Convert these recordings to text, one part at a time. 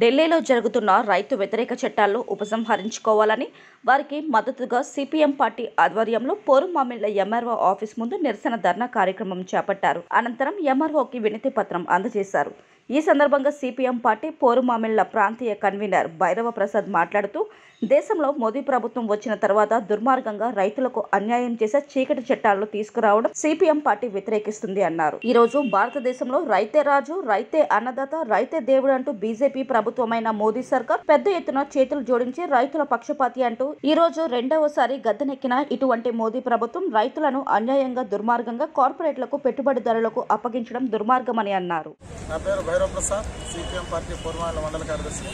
ఢిల్లీలో జరుగుతున్న రైతు వ్యతిరేక చట్టాలను ఉపసంహరించుకోవాలని వారికి మద్దతుగా సిపిఎం పార్టీ ఆధ్వర్యంలో పోరుమామిళ్ల ఎంఆర్ఓ ఆఫీస్ ముందు నిరసన ధర్నా కార్యక్రమం చేపట్టారు అనంతరం ఎంఆర్ఓకి వినతి పత్రం అందజేశారు ఈ సందర్భంగా సిపిఎం పార్టీ పోరుమామిళ్ల ప్రాంతీయ కన్వీనర్ భైరవ ప్రసాద్ మాట్లాడుతూ దేశంలో మోదీ ప్రభుత్వం వచ్చిన తర్వాత దుర్మార్గంగా రైతులకు అన్యాయం చేసే చీకటి చట్టాలను తీసుకురావడం సిపిఎం పార్టీ వ్యతిరేకిస్తుంది అన్నారు ఈ రోజు భారతదేశంలో రైతే రాజు రైతే అన్నదాత రైతే దేవుడు అంటూ బీజేపీ ప్రభుత్వమైన మోదీ సర్కార్ పెద్ద ఎత్తున చేతులు జోడించి రైతుల పక్షపాతి అంటూ ఈ రోజు రెండవసారి గద్దెనెక్కిన ఇటువంటి మోదీ ప్రభుత్వం రైతులను అన్యాయంగా దుర్మార్గంగా కార్పొరేట్లకు పెట్టుబడిదారులకు అప్పగించడం దుర్మార్గమని అన్నారు నా పేరు భైరవ్ ప్రసాద్ సిపిఎం పార్టీ పూర్వాల మండల కార్యదర్శి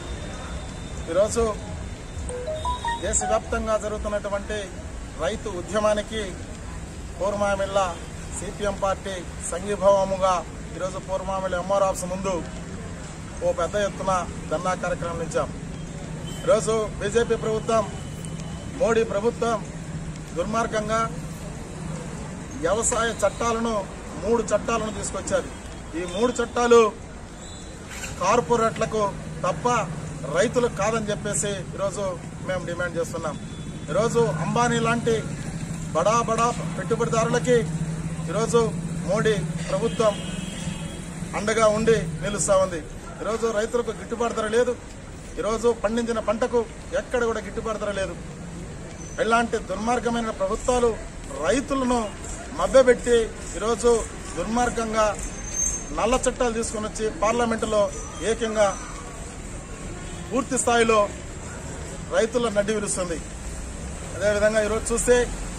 ఈరోజు దేశవ్యాప్తంగా జరుగుతున్నటువంటి రైతు ఉద్యమానికి పూర్మామిళ్ళ సిపిఎం పార్టీ సంఘీభావముగా ఈరోజు పూర్మామిళ్ళ ఎంఆర్ ఆఫీస్ ముందు ఓ పెద్ద ఎత్తున ధర్నా కార్యక్రమం ఇచ్చాం ఈరోజు బీజేపీ ప్రభుత్వం మోడీ ప్రభుత్వం దుర్మార్గంగా వ్యవసాయ చట్టాలను మూడు చట్టాలను తీసుకొచ్చారు ఈ మూడు చట్టాలు కార్పొరేట్లకు తప్ప రైతులకు కాదని చెప్పేసి ఈరోజు మేము డిమాండ్ చేస్తున్నాం ఈరోజు అంబానీ లాంటి బడా బడా పెట్టుబడిదారులకి ఈరోజు మోడీ ప్రభుత్వం అండగా ఉండి నిలుస్తా ఉంది ఈరోజు రైతులకు గిట్టుబాటు ధర లేదు ఈరోజు పండించిన పంటకు ఎక్కడ కూడా గిట్టుబాటు ధర లేదు ఇలాంటి దుర్మార్గమైన ప్రభుత్వాలు రైతులను మభ్యపెట్టి ఈరోజు దుర్మార్గంగా నల్ల చట్టాలు తీసుకొని వచ్చి పార్లమెంటులో ఏకంగా పూర్తి స్థాయిలో రైతుల నడ్డి విరుస్తుంది అదేవిధంగా ఈరోజు చూస్తే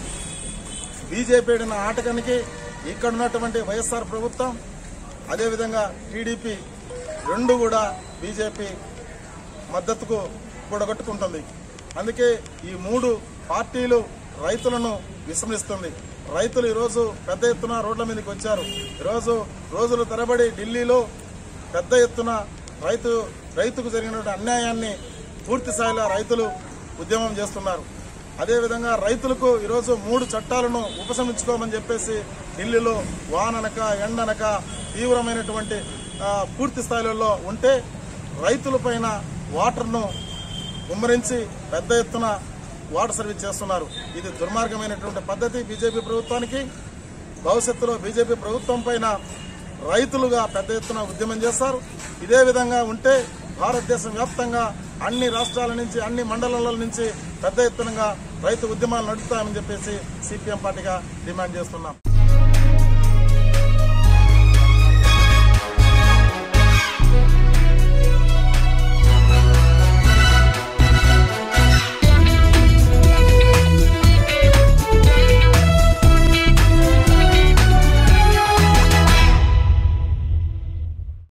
బీజేపీ ఆడిన ఆటకానికి ఇక్కడ ఉన్నటువంటి వైఎస్ఆర్ ప్రభుత్వం అదేవిధంగా టీడీపీ రెండు కూడా బీజేపీ మద్దతుకు కూడగట్టుకుంటుంది అందుకే ఈ మూడు పార్టీలు రైతులను విస్మరిస్తుంది రైతులు ఈరోజు పెద్ద ఎత్తున రోడ్ల మీదకి వచ్చారు ఈరోజు రోజులు తరబడి ఢిల్లీలో పెద్ద ఎత్తున రైతు రైతుకు జరిగినటువంటి అన్యాయాన్ని పూర్తి స్థాయిలో రైతులు ఉద్యమం చేస్తున్నారు అదేవిధంగా రైతులకు ఈరోజు మూడు చట్టాలను ఉపసంహరించుకోమని చెప్పేసి ఢిల్లీలో వాననక ఎండనక తీవ్రమైనటువంటి ఆ, పూర్తి స్థాయిలలో ఉంటే రైతులపైన వాటర్ను కుమ్మరించి పెద్ద ఎత్తున వాటర్ సర్వీస్ చేస్తున్నారు ఇది దుర్మార్గమైనటువంటి పద్ధతి బీజేపీ ప్రభుత్వానికి భవిష్యత్తులో బీజేపీ ప్రభుత్వం పైన రైతులుగా పెద్ద ఎత్తున ఉద్యమం చేస్తారు ఇదే విధంగా ఉంటే భారతదేశం వ్యాప్తంగా అన్ని రాష్ట్రాల నుంచి అన్ని మండలాల నుంచి పెద్ద ఎత్తునగా రైతు ఉద్యమాలు నడుపుతామని చెప్పేసి సిపిఎం పార్టీగా డిమాండ్ చేస్తున్నాం